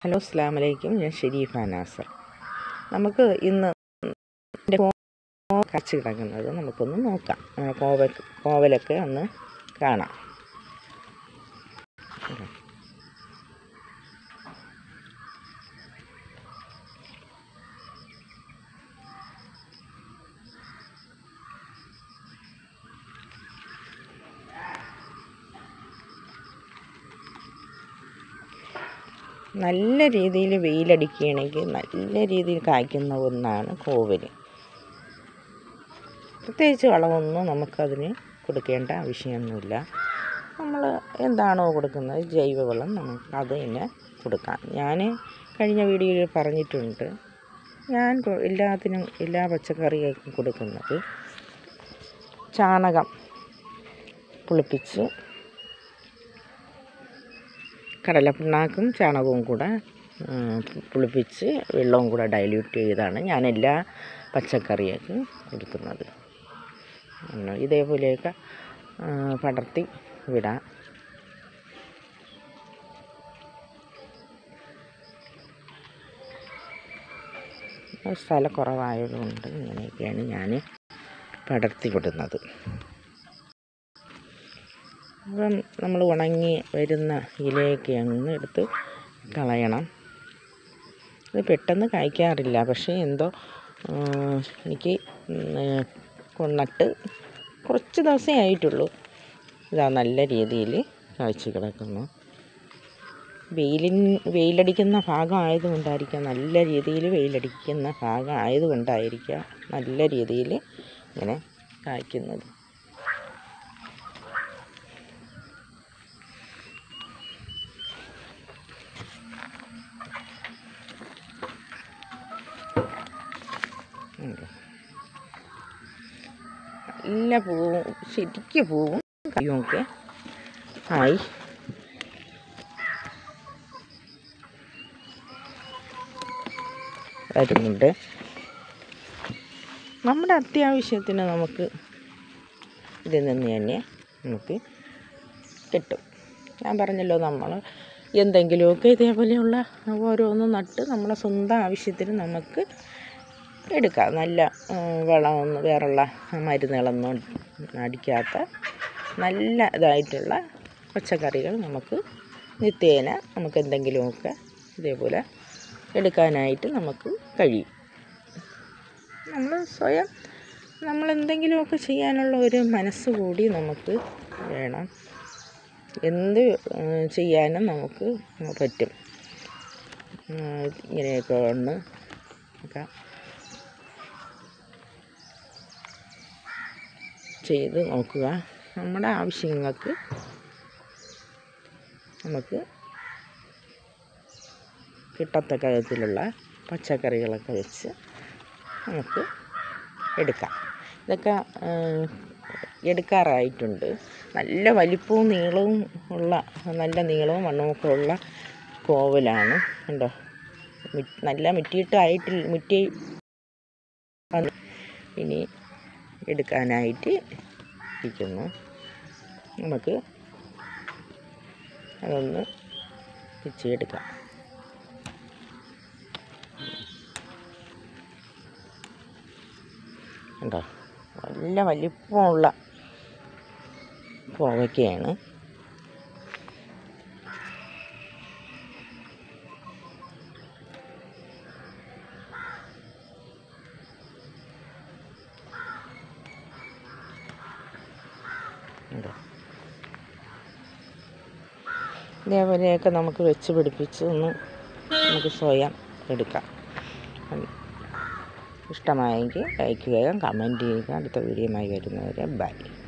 Hello അസ്സാം വലൈക്കും ഞാൻ ഷെരീഫ നാസർ നമുക്ക് ഇന്ന് എൻ്റെ കച്ച് കിടക്കുന്നത് നമുക്കൊന്ന് നോക്കാം ആ കോവൽ കോവലൊക്കെ ഒന്ന് കാണാം നല്ല രീതിയിൽ വെയിലടിക്കുകയാണെങ്കിൽ നല്ല രീതിയിൽ കായ്ക്കുന്ന ഒന്നാണ് കോവൽ പ്രത്യേകിച്ച് വളമൊന്നും നമുക്കതിന് കൊടുക്കേണ്ട ആവശ്യമൊന്നുമില്ല നമ്മൾ എന്താണോ കൊടുക്കുന്നത് ജൈവവളം നമുക്ക് അത് തന്നെ കൊടുക്കാം ഞാൻ കഴിഞ്ഞ വീഡിയോയിൽ പറഞ്ഞിട്ടുണ്ട് ഞാൻ കൊ- എല്ലാത്തിനും എല്ലാ പച്ചക്കറികൾക്കും കൊടുക്കുന്നത് ചാണകം പുളിപ്പിച്ച് കടലപ്പിണ്ണാക്കും ചാണകവും കൂടെ ആ, പുളിപ്പിച്ച് വെള്ളവും കൂടെ ഡൈല്യൂട്ട് ചെയ്താണ് ഞാൻ എല്ലാ പച്ചക്കറികൾക്കും കൊടുക്കുന്നത് പിന്നെ ഇതേപോലെയൊക്കെ ആ, പടർത്തി വിടാം സ്ഥലക്കുറവായതുകൊണ്ട് ഇങ്ങനെയൊക്കെയാണ് ഞാൻ പടർത്തി വിടുന്നത് അപ്പം നമ്മൾ ഉണങ്ങി വരുന്ന ഇലയൊക്കെ അങ്ങ് എടുത്ത് കളയണം ഇത് പെട്ടെന്ന് കായ്ക്കാറില്ല പക്ഷേ എന്തോ ആ, എനിക്ക് കൊണ്ടിട്ട് കുറച്ച് ദിവസമേ ആയിട്ടുള്ളൂ ഇതാ നല്ല രീതിയിൽ കായ്ച്ച് കിടക്കുന്നു വെയിലിൻ വെയിലടിക്കുന്ന ഭാഗം ആയതുകൊണ്ടായിരിക്കാം നല്ല രീതിയിൽ വെയിലടിക്കുന്ന ഭാഗം ആയതുകൊണ്ടായിരിക്കാം നല്ല രീതിയിൽ ഇങ്ങനെ കായ്ക്കുന്നത് ഉണ്ട്. നല്ല പൂവും ശരിക്ക് പൂവും കയ്യും ഒക്കെ ആയി വരുന്നുണ്ട് നമ്മുടെ അത്യാവശ്യത്തിന് നമുക്ക് ഇതിൽ നിന്ന് തന്നെ നമുക്ക് കിട്ടും ഞാൻ പറഞ്ഞല്ലോ നമ്മൾ എന്തെങ്കിലുമൊക്കെ ഇതേപോലെയുള്ള ഓരോന്നും നട്ട് നമ്മളെ സ്വന്തം ആവശ്യത്തിന് നമുക്ക് എടുക്കാം നല്ല ആ, വളമൊന്നും വേറുള്ള മരുന്നുകളൊന്നും അടിക്കാത്ത നല്ല ഇതായിട്ടുള്ള പച്ചക്കറികൾ നമുക്ക് നിത്യേന നമുക്ക് എന്തെങ്കിലുമൊക്കെ ഇതേപോലെ എടുക്കാനായിട്ട് നമുക്ക് കഴിയും നമ്മൾ സ്വയം നമ്മൾ എന്തെങ്കിലുമൊക്കെ ചെയ്യാനുള്ള ഒരു മനസ്സ് കൂടി നമുക്ക് വേണം എന്ത് ആ, ചെയ്യാനും നമുക്ക് പറ്റും ആ, ഇങ്ങനെയൊക്കെ ഒന്ന് ഒക്കെ ചെയ്ത് നോക്കുക നമ്മുടെ ആവശ്യങ്ങൾക്ക് നമുക്ക് കിട്ടത്തക്ക വിധത്തിലുള്ള പച്ചക്കറികളൊക്കെ വെച്ച് നമുക്ക് എടുക്കാം ഇതൊക്കെ ആ, എടുക്കാറായിട്ടുണ്ട് നല്ല വലിപ്പവും നീളവും ഉള്ള നല്ല നീളവും വണ്ണമൊക്കെ ഉള്ള കോവലാണ് കണ്ടോ മി- നല്ല മുറ്റിയിട്ടായിട്ടില്ല മുറ്റി വന്ന് ഇനി എടുക്കാനായിട്ട് ഇരിക്കുന്നു നമുക്ക് അതൊന്ന് പിച്ചിയെടുക്കാം കണ്ടോ നല്ല വലിപ്പമുള്ള കോവയ്ക്കയാണ് കണ്ടോ ഇതേപോലെയൊക്കെ നമുക്ക് വെച്ച് പിടിപ്പിച്ച് ഒന്ന് നമുക്ക് സ്വയം എടുക്കാം ഉം. ഇഷ്ടമായെങ്കിൽ ലൈക്ക് ചെയ്യുക കമൻറ്റ് ചെയ്യുക അടുത്ത വീഡിയോയുമായി വരുന്നവരെ ബൈ